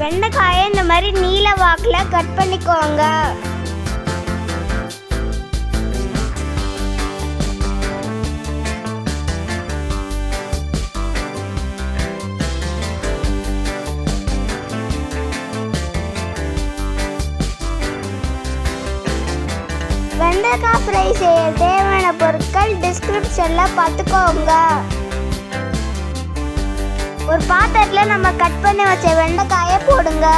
வெண்டைக்காயை இந்த மாதிரி நீல வாக்கில் கட் பண்ணிக்கோங்க வெண்டைக்காய் ஃப்ரை செய்ய தேவையான பொருட்கள் டிஸ்கிரிப்ஷனில் பார்த்துக்கோங்க ஒரு பாத்திரத்தில் நம்ம கட் பண்ணி வச்ச வெண்டைக்காயை போடுங்க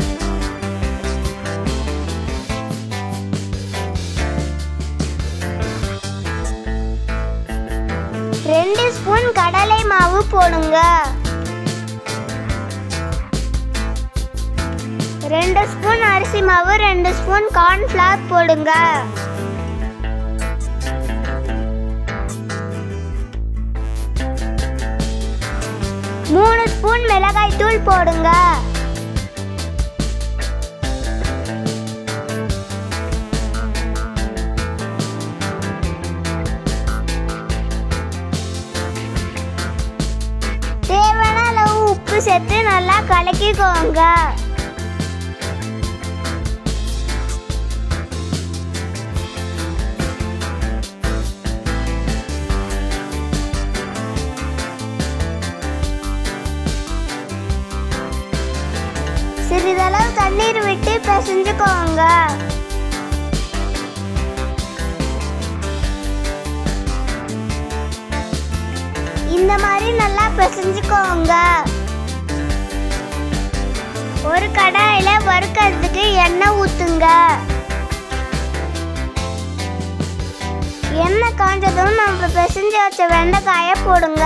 ரெண்டு ஸ்பூன் கடலை மாவு போடுங்க ரெண்டு ஸ்பூன் அரிசி மாவு ரெண்டு ஸ்பூன் கார்ன்ஃப்ளவர் போடுங்க மூணு ஸ்பூன் மிளகாய் தூள் போடுங்க தேவையான அளவு உப்பு சேர்த்து நல்லா கலக்கிக்கோங்க சிறிதளவு தண்ணீர் விட்டு பிசைஞ்சுக்கோங்க இந்த மாதிரி நல்லா பிசைஞ்சுக்கோங்க ஒரு கடாயில வறுக்கிறதுக்கு எண்ணெய் ஊத்துங்க எண்ணெய் காஞ்சதும் நம்ம பிசைஞ்சு வச்ச வெண்டைக்காயை போடுங்க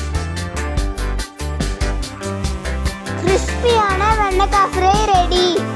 கிறிஸ்பியான வெண்டைக்காய் ஃப்ரை ரெடி